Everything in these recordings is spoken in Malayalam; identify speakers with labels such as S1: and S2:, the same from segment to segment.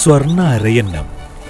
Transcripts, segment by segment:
S1: സ്വർണ അരയന്നം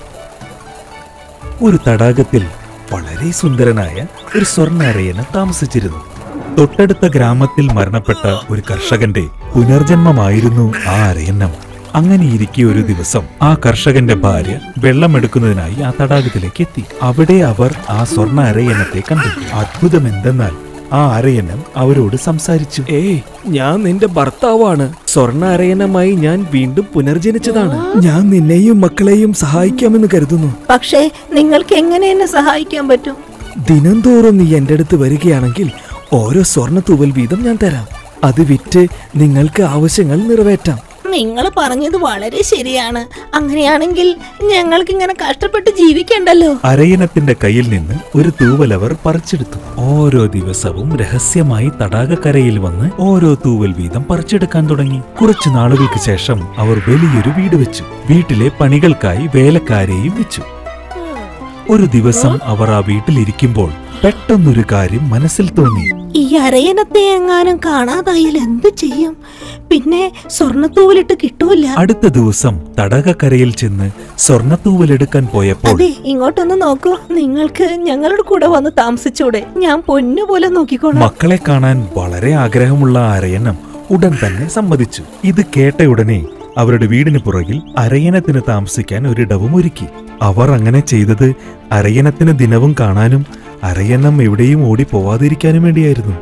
S1: ഒരു തടാകത്തിൽ വളരെ സുന്ദരനായ ഒരു സ്വർണ അരയന് താമസിച്ചിരുന്നു തൊട്ടടുത്ത ഗ്രാമത്തിൽ മരണപ്പെട്ട ഒരു കർഷകന്റെ പുനർജന്മമായിരുന്നു ആ അരയന്നം അങ്ങനെയിരിക്കെ ഒരു ദിവസം ആ കർഷകന്റെ ഭാര്യ വെള്ളമെടുക്കുന്നതിനായി ആ തടാകത്തിലേക്ക് എത്തി അവിടെ അവർ ആ സ്വർണ്ണ അരയന്നത്തെ കണ്ടു അത്ഭുതം എന്തെന്നാൽ ആ അരയന്നം അവരോട് സംസാരിച്ചു
S2: ഏയ് ഞാൻ നിന്റെ ഭർത്താവാണ് സ്വർണ്ണ അരയനമായി ഞാൻ വീണ്ടും പുനർജനിച്ചതാണ് ഞാൻ നിന്നെയും മക്കളെയും സഹായിക്കാമെന്ന് കരുതുന്നു
S3: പക്ഷേ നിങ്ങൾക്ക് എങ്ങനെ എന്നെ സഹായിക്കാൻ പറ്റും
S2: ദിനംതോറും നീ എന്റെ അടുത്ത് വരികയാണെങ്കിൽ ഓരോ സ്വർണ്ണ തൂവൽ വീതം ഞാൻ തരാം അത് വിറ്റ് നിങ്ങൾക്ക് ആവശ്യങ്ങൾ നിറവേറ്റാം
S3: നിങ്ങൾ പറഞ്ഞത് വളരെ ശരിയാണ് അങ്ങനെയാണെങ്കിൽ ഞങ്ങൾക്ക് ഇങ്ങനെ കഷ്ടപ്പെട്ട് ജീവിക്കണ്ടല്ലോ
S1: അരയനത്തിന്റെ കയ്യിൽ നിന്ന് ഒരു തൂവൽ അവർ പറിച്ചെടുത്തു ഓരോ ദിവസവും രഹസ്യമായി തടാകക്കരയിൽ വന്ന് ഓരോ തൂവൽ വീതം പറിച്ചെടുക്കാൻ തുടങ്ങി കുറച്ചു നാളുകൾക്ക് ശേഷം അവർ വലിയൊരു വീട് വെച്ചു വീട്ടിലെ പണികൾക്കായി വേലക്കാരെയും വെച്ചു ഒരു ദിവസം അവർ ആ വീട്ടിലിരിക്കുമ്പോൾ പെട്ടെന്നൊരു കാര്യം മനസ്സിൽ തോന്നി
S3: ഈ അരയനത്തെ എങ്ങാനും കാണാതായാൽ എന്ത് ചെയ്യും പിന്നെ സ്വർണ്ണത്തൂവലിട്ട് കിട്ടൂല
S1: അടുത്ത ദിവസം തടാകക്കരയിൽ ചെന്ന് സ്വർണത്തൂവലെടുക്കാൻ പോയപ്പോൾ
S3: അതെ ഇങ്ങോട്ടൊന്ന് നോക്കൂ നിങ്ങൾക്ക് ഞങ്ങളുടെ കൂടെ വന്ന് താമസിച്ചൂടെ ഞാൻ പൊന്നുപോലെ നോക്കിക്കോളാം
S1: മക്കളെ കാണാൻ വളരെ ആഗ്രഹമുള്ള ആ അരയന്നം ഉടൻ തന്നെ സമ്മതിച്ചു ഇത് കേട്ട ഉടനെ അവരുടെ വീടിന് പുറകിൽ അരയനത്തിന് താമസിക്കാൻ ഒരിടവും ഒരുക്കി അവർ അങ്ങനെ ചെയ്തത് അരയനത്തിന് ദിനവും കാണാനും അരയന്നം എവിടെയും ഓടി പോവാതിരിക്കാനും വേണ്ടിയായിരുന്നു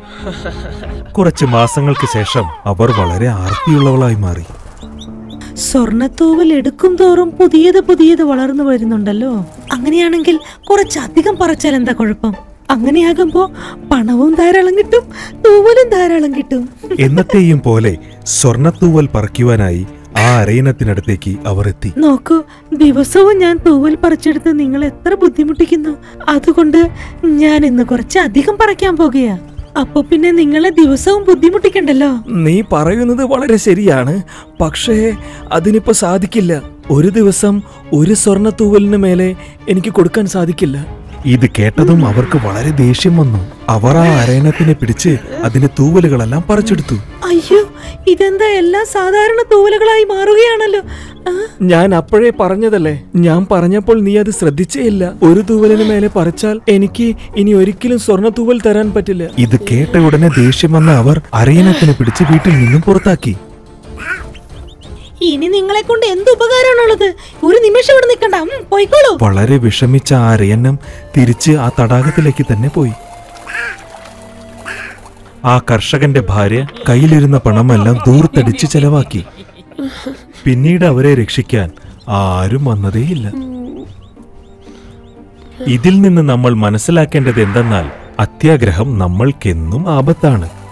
S1: കുറച്ച് മാസങ്ങൾക്ക് ശേഷം അവർ വളരെ ആർത്തിയുള്ളവളായി മാറി
S3: സ്വർണ്ണത്തൂവൽ എടുക്കും തോറും പുതിയത് പുതിയത് വളർന്നു വരുന്നുണ്ടല്ലോ അങ്ങനെയാണെങ്കിൽ കുറച്ചധികം പറിച്ചാൽ എന്താ കുഴപ്പം അങ്ങനെയാകുമ്പോ പണവും ധാരാളം കിട്ടും തൂവലും ധാരാളം കിട്ടും
S1: എന്നത്തെയും പോലെ സ്വർണത്തൂവൽ പറിക്കുവാനായി ആ അരയനത്തിനടുത്തേക്ക് അവർ എത്തി
S3: നോക്കൂ ദിവസവും ഞാൻ തൂവൽ പറിച്ചെടുത്ത് നിങ്ങൾ എത്ര ബുദ്ധിമുട്ടിക്കുന്നു അതുകൊണ്ട് ഞാൻ ഇന്ന് കുറച്ച് അധികം പറിക്കാൻ പോകുകയാ അപ്പൊ പിന്നെ നിങ്ങളെ ദിവസവും ബുദ്ധിമുട്ടിക്കണ്ടല്ലോ
S2: നീ പറയുന്നത് വളരെ ശരിയാണ് പക്ഷേ അതിനിപ്പോ സാധിക്കില്ല ഒരു ദിവസം ഒരു സ്വർണ്ണ തൂവലിന് മേലെ എനിക്ക് കൊടുക്കാൻ സാധിക്കില്ല
S1: ഇത് കേട്ടതും അവർക്ക് വളരെ ദേഷ്യം വന്നു അവർ ആ അരയണത്തിനെ പിടിച്ച് അതിന്റെ തൂവലുകളെല്ലാം പറിച്ചെടുത്തു
S3: അയ്യോ ഇതെന്താ എല്ലാം സാധാരണ തൂവലുകളായി മാറുകയാണല്ലോ ആ,
S2: ഞാൻ അപ്പോഴേ പറഞ്ഞതല്ലേ ഞാൻ പറഞ്ഞപ്പോൾ നീ അത് ശ്രദ്ധിച്ചേ ഇല്ല ഒരു തൂവലിന് മേലെ പറിച്ചാൽ എനിക്ക് ഇനി ഒരിക്കലും സ്വർണ്ണ തൂവൽ തരാൻ പറ്റില്ല
S1: ഇത് കേട്ട ഉടനെ ദേഷ്യം വന്ന അവർ അരയണത്തിനെ പിടിച്ച് വീട്ടിൽ നിന്നും പുറത്താക്കി
S3: ഇനി നിങ്ങളെ കൊണ്ട് എന്ത് ഉപകാരമാണുള്ളത് ഒരു നിമിഷം ഇവിടെ നിൽക്കണ്ട ഉം, പോയിക്കോളൂ
S1: വളരെ വിഷമിച്ച ആ അരയന്നം തിരിച്ച് ആ തടാകത്തിലേക്ക് തന്നെ പോയി ആ കർഷകന്റെ ഭാര്യ കയ്യിലിരുന്ന പണമെല്ലാം ദൂർത്തടിച്ച് ചെലവാക്കി പിന്നീട് അവരെ രക്ഷിക്കാൻ ആരും വന്നതേയില്ല ഇതിൽ നിന്ന് നമ്മൾ മനസ്സിലാക്കേണ്ടത് എന്തെന്നാൽ അത്യാഗ്രഹം നമ്മൾക്കെന്നും ആപത്താണ്